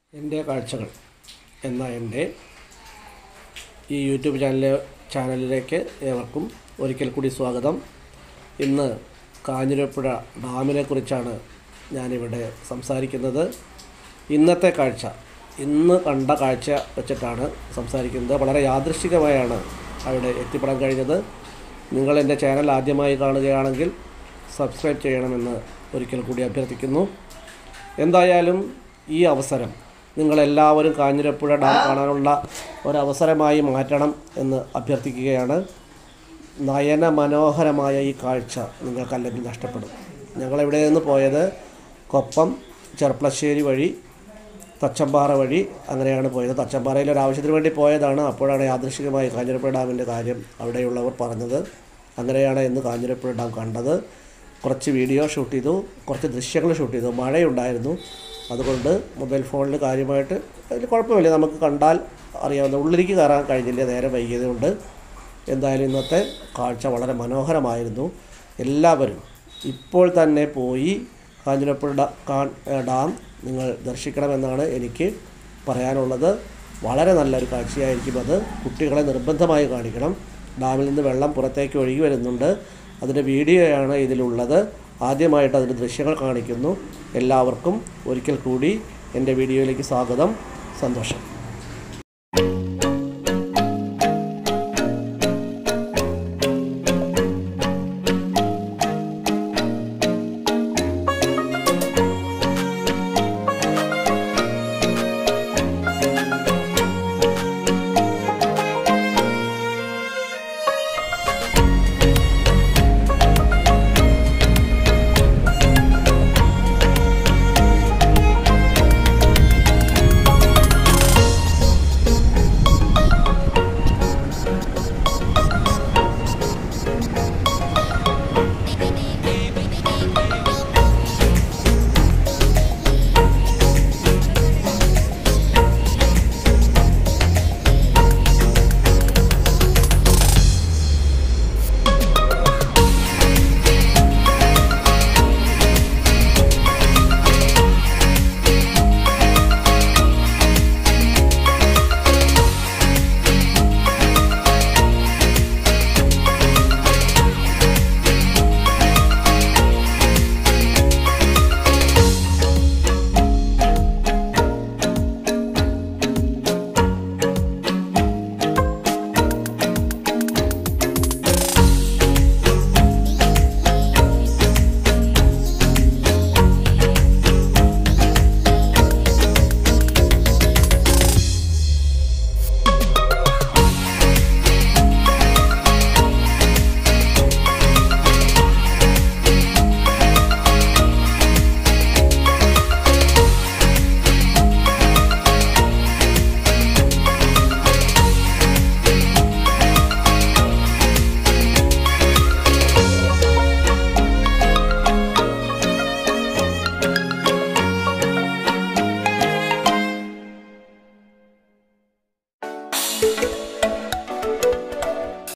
എൻ്റെ കാഴ്ചകൾ എന്ന എൻ്റെ ഈ യൂട്യൂബ് ചാനലിലെ ചാനലിലേക്ക് ഏവർക്കും ഒരിക്കൽ കൂടി സ്വാഗതം ഇന്ന് കാഞ്ഞിരപ്പുഴ ഡാമിനെ കുറിച്ചാണ് ഞാനിവിടെ സംസാരിക്കുന്നത് ഇന്നത്തെ കാഴ്ച ഇന്ന് കണ്ട കാഴ്ച വെച്ചിട്ടാണ് സംസാരിക്കുന്നത് വളരെ യാദൃശ്ചികമായാണ് അവിടെ എത്തിപ്പെടാൻ കഴിഞ്ഞത് നിങ്ങൾ എൻ്റെ ചാനൽ ആദ്യമായി കാണുകയാണെങ്കിൽ സബ്സ്ക്രൈബ് ചെയ്യണമെന്ന് ഒരിക്കൽ കൂടി അഭ്യർത്ഥിക്കുന്നു എന്തായാലും ഈ അവസരം നിങ്ങളെല്ലാവരും കാഞ്ഞിരപ്പുഴ ഡാം കാണാനുള്ള ഒരവസരമായി മാറ്റണം എന്ന് അഭ്യർത്ഥിക്കുകയാണ് നയന മനോഹരമായ ഈ കാഴ്ച നിങ്ങൾക്കല്ലെങ്കിൽ നഷ്ടപ്പെടും ഞങ്ങളിവിടെ നിന്ന് പോയത് കൊപ്പം ചെർപ്പളശ്ശേരി വഴി തച്ചമ്പാറ വഴി അങ്ങനെയാണ് പോയത് തച്ചമ്പാറയിൽ ഒരു ആവശ്യത്തിന് വേണ്ടി പോയതാണ് അപ്പോഴാണ് യാദൃശികമായി കാഞ്ഞിരപ്പുഴ ഡാമിൻ്റെ കാര്യം അവിടെയുള്ളവർ പറഞ്ഞത് അങ്ങനെയാണ് ഇന്ന് കാഞ്ഞിരപ്പുഴ ഡാം കണ്ടത് കുറച്ച് വീഡിയോ ഷൂട്ട് ചെയ്തു കുറച്ച് ദൃശ്യങ്ങൾ ഷൂട്ട് ചെയ്തു മഴയുണ്ടായിരുന്നു അതുകൊണ്ട് മൊബൈൽ ഫോണിൽ കാര്യമായിട്ട് അതിൽ കുഴപ്പമില്ല നമുക്ക് കണ്ടാൽ അറിയാവുന്ന ഉള്ളിലേക്ക് കയറാൻ കഴിഞ്ഞില്ല നേരെ വൈകിയത് കൊണ്ട് എന്തായാലും ഇന്നത്തെ കാഴ്ച വളരെ മനോഹരമായിരുന്നു എല്ലാവരും ഇപ്പോൾ തന്നെ പോയി കാഞ്ഞിരപ്പുഴ ഡാ- കാ- ഏ, ഡാം നിങ്ങൾ ദർശിക്കണമെന്നാണ് എനിക്ക് പറയാനുള്ളത് വളരെ നല്ലൊരു കാഴ്ചയായിരിക്കും അത് കുട്ടികളെ നിർബന്ധമായി കാണിക്കണം ഡാമിൽ നിന്ന് വെള്ളം പുറത്തേക്ക് ഒഴുകി വരുന്നുണ്ട് അതിൻ്റെ വീഡിയോയാണ് ഇതിലുള്ളത് ആദ്യമായിട്ട് അതിൻ്റെ ദൃശ്യങ്ങൾ കാണിക്കുന്നു എല്ലാവർക്കും ഒരിക്കൽ കൂടി എൻ്റെ വീഡിയോയിലേക്ക് സ്വാഗതം സന്തോഷം